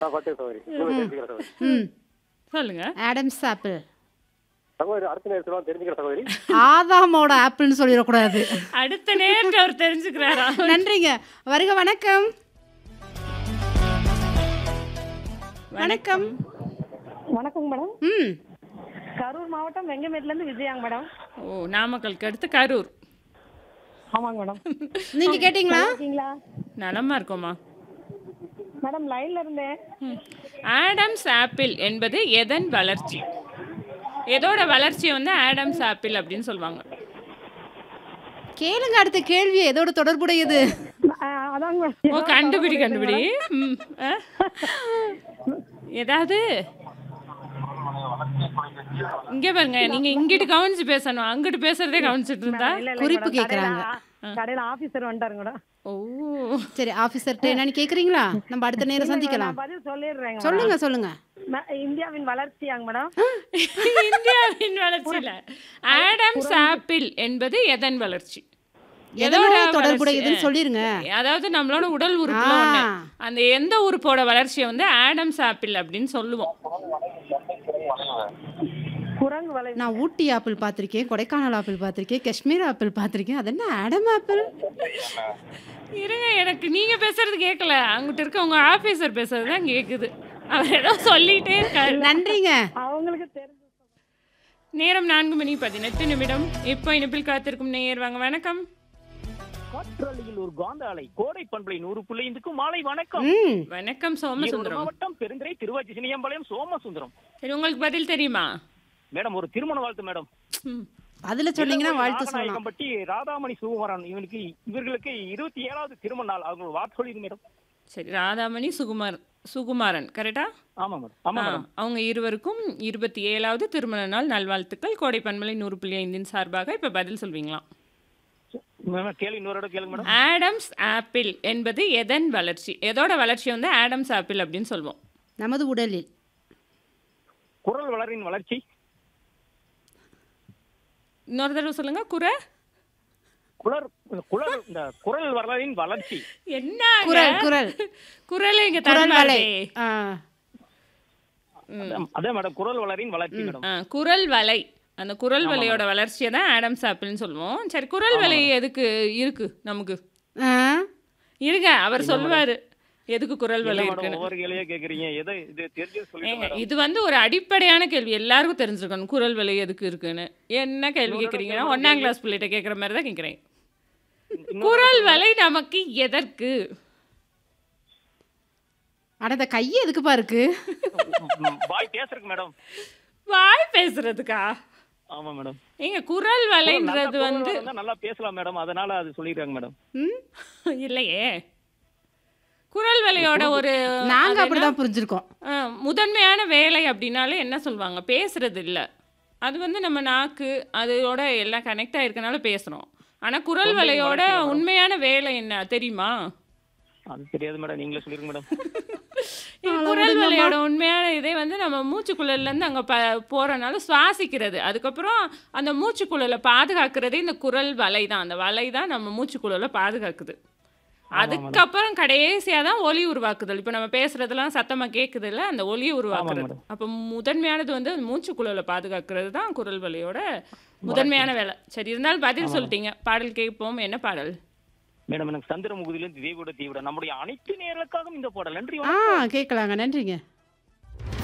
நான் பார்த்து சகோதரி உங்களுக்கு தெரிஞ்சுக்கிறேன் சகோதரி ம் சொல்லுங்க ஆடம்ஸ் ஆப்பிள் சகோதரி அடுத்த நேரத்தில் தெரிஞ்சுக்கிறேன் சகோதரி ஆதாமோட ஆப்பிள்னு சொல்லிடக்கூடாது அடுத்த நேரத்தில் அவர் தெரிஞ்சுக்கிறாரா நன்றிங்க வருக வணக்கம் வணக்கம் வணக்கங்க மேடம் ம் கரூர் மாவட்டம் வெங்கமேட்லேருந்து விஜயாங்க மேடம் ஓ நாமக்கலுக்கு அடுத்து கரூர் ஆமாங்க மேடம் நீங்க கேட்டீங்களா இருக்கீங்களா நலமா இருக்கோமா மேடம் லைன்ல இருந்தேன் ம். ஆடம்ஸ் ஆப்பிள் என்பது எதன் வளர்ச்சி எதோட வளர்ச்சியை வந்து ஆடம்ஸ் ஆப்பிள் அப்படின்னு சொல்லுவாங்க கேளுங்க அடுத்த கேள்வி எதோட தொடர்புடையது ஆ, அதாங்க ஓ மேடம் கண்டுபிடி கண்டுபிடி ம், ஆ? ஏதாவது இங்க பாருங்க நீங்க இங்கிட்டு கவனிச்சு பேசணும் அங்கிட்டு பேசுறதே கவனிச்சிட்டு இருந்தா இல்ல, இல்ல குறிப்பு மேடம். கேக்குறாங்க. கடையில- கடையில ஆபீசர் வந்துட்டாருங்க மேடம் ஓ சரி ஆபீசர்ட்ட என்னன்னு கேக்குறீங்களா நம்ம அடுத்த நேரம் சந்திக்கலாம் நான் பதில் சொல்லிடுறேங்க மேடம். சொல்லுங்க சொல்லுங்க ம- இந்தியாவின் வளர்ச்சியாங்க மேடம் இந்தியாவின் வளர்ச்சியில ஆடம்ஸ் ஆப்பிள் என்பது எதன் வளர்ச்சி எதோட வளர்ச்சி? தொடர்புடையதுன்னு சொல்லிருங்க அதாவது நம்மளோட உடல் உறுப்புல ஆ. ஒண்ணு அந்த எந்த உறுப்போட வளர்ச்சியை வந்து ஆடம்ஸ் ஆப்பிள் அப்படின்னு சொல்லுவோம் குரங்கு வலை நான் ஊட்டி ஆப்பிள் பார்த்திருக்கேன் கொடைக்கானல் ஆப்பிள் பார்த்திருக்கேன் காஷ்மீர் ஆப்பிள் பார்த்திருக்கேன் அது என்ன ஆடம் ஆப்பிள் இருங்க எனக்கு நீங்க பேசுறது கேட்கல அங்கிட்ட இருக்க உங்க ஆபீசர் பேசுறது தான் கேக்குது அவர் ஏதோ சொல்லிட்டே இருக்காரு நன்றிங்க அவங்களுக்கு தெரிஞ்சு நேரம் நான்கு மணி பதினெட்டு நிமிடம் இப்போ இனிப்பில் காத்திருக்கும் நேயர் வாங்க வணக்கம் காற்றலையில் ஒரு காந்த அலை கோடை பண்பலை நூறு புள்ளைந்துக்கும் மாலை வணக்கம் ம் வணக்கம் ஈரோடு சோமசுந்தரம் மாவட்டம் பெருந்துறை திருவாச்சி சினியம்பாளையம் சோமசுந்தரம் சரி உங்களுக்கு பதில் தெரியுமா மேடம் ஒரு திருமண வாழ்த்து மேடம் ம். அதுல சொன்னீங்கன்னா வாழ்த்து சொல்லலாம் நாகநாயக்கம்பட்டி ராதாமணி சுகுமாரன் இவனுக்கு இவர்களுக்கு இருபத்தி ஏழாவது திருமண நாள் அவங்க வார்த்தை சொல்லிடுங்க மேடம் சரி ராதாமணி சுகுமார் சுகுமாரன் கரெக்டா ஆமா மேடம் ஆமா ஆ, மேடம் அவங்க இருவருக்கும் இருபத்தி ஏழாவது திருமண நாள் நல்வாழ்த்துக்கள் கோடை பண்பலை நூறு புள்ளி ஐந்தின் சார்பாக இப்போ பதில் சொல்வீங்களாம் மேடம், கேள்வி இன்னொரு இடம் கேளுங்க மேடம் ஆடம்ஸ் ஆப்பிள் என்பது எதன் வளர்ச்சி எதோட வளர்ச்சி வந்து ஆடம்ஸ் ஆப்பிள் அப்படின்னு சொல்லுவோம் நமது உடலில் குரல் வளரின் வளர்ச்சி இன்னொரு தடவை சொல்லுங்க குறை குளர் குளர் இந்த குரல் வளரின் வளர்ச்சி என்ன குரல் குரல் குரல் இங்க குரல் வலை தரமாட்டே ஆ, அதே மேடம் குரல் வளரின் வளர்ச்சி மேடம் ஆ, குரல் வலை அந்த குரல் வலையோட வளர்ச்சியை தான் ஆடம்ஸ் ஆப்பிள்னு சொல்லுவோம் சரி குரல் வலை எதுக்கு இருக்கு நமக்கு ஆ, இருங்க அவர் சொல்லுவாரு எதுக்கு குரல் வலை என்ன மேடம் இருக்குன்னு ஒவ்வொரு கேள்வியா கேக்குறீங்க எதை இது தெரிஞ்சு சொல்லுங்க ஏங்க, மேடம் இது வந்து ஒரு அடிப்படையான கேள்வி எல்லாருக்கும் தெரிஞ்சிருக்கணும் குரல் வலை எதுக்கு இருக்குன்னு என்ன கேள்வி கேட்குறீங்கன்னா ஒன்னாம் கிளாஸ் பிள்ளைகிட்ட கேட்குற மாதிரி தான் கேட்குறேன் இன்னொரு குரல் வலை நமக்கு எதற்கு அட இந்த கையை எதுக்குப்பா இருக்கு ம், வாய் பேசுறதுக்கு மேடம் வாய் பேசுறதுக்கா ஆமா மேடம் ஏங்க குரல் நல்ல வலைன்றது குரல் வந்து வளம் இருந்தா நல்லா பேசலாம் மேடம் அதனால அது சொல்லிடுறாங்க மேடம் ம்? இல்லையே குரல் வலையோட ஒரு நாங்க அது அப்படிதான் புரிஞ்சிருக்கோம் ஆ, முதன்மையான வேலை அப்படின்னாலே என்ன சொல்லுவாங்க பேசுறது இல்ல அது வந்து நம்ம நாக்கு அதோட எல்லாம் கனெக்ட் ஆயிருக்கனால பேசுறோம் ஆனா குரல் தொண்டையின் வலையோட வளர்ச்சி மேடம். உண்மையான வேலை என்ன தெரியுமா அது தெரியாது மேடம் நீங்களே சொல்லிருங்க மேடம் இது குரல் வலையோட உண்மையான இதே வந்து நம்ம மூச்சுக்குழல்ல இருந்து அங்க ப போறனால சுவாசிக்கிறது அதுக்கப்புறம் அந்த மூச்சுக்குழலை பாதுகாக்கிறதே இந்த குரல் வலை தான் அந்த வலை தான் நம்ம மூச்சுக்குழலை பாதுகாக்குது அதுக்கப்புறம் கடைசியா தான் ஒலி உருவாக்குதல் இப்போ நம்ம பேசுறதெல்லாம் சத்தமா கேக்குது இல்ல அந்த ஒலியை உருவாக்குறது அப்போ முதன்மையானது வந்து மூச்சுக்குழலை பாதுகாக்கிறது தான் குரல் வலையோட முதன்மையான வேலை சரி இருந்தாலும் பதில் சொல்லிட்டீங்க பாடல் கேட்போம் என்ன பாடல் மேடம் எனக்கு சந்திரமுகுதியிலிருந்து தேவியோட தீவிட நம்முடைய அனைத்து நேர்களுக்காகவும் இந்த பாடல் நன்றி ஆ கேட்கலாங்க நன்றிங்க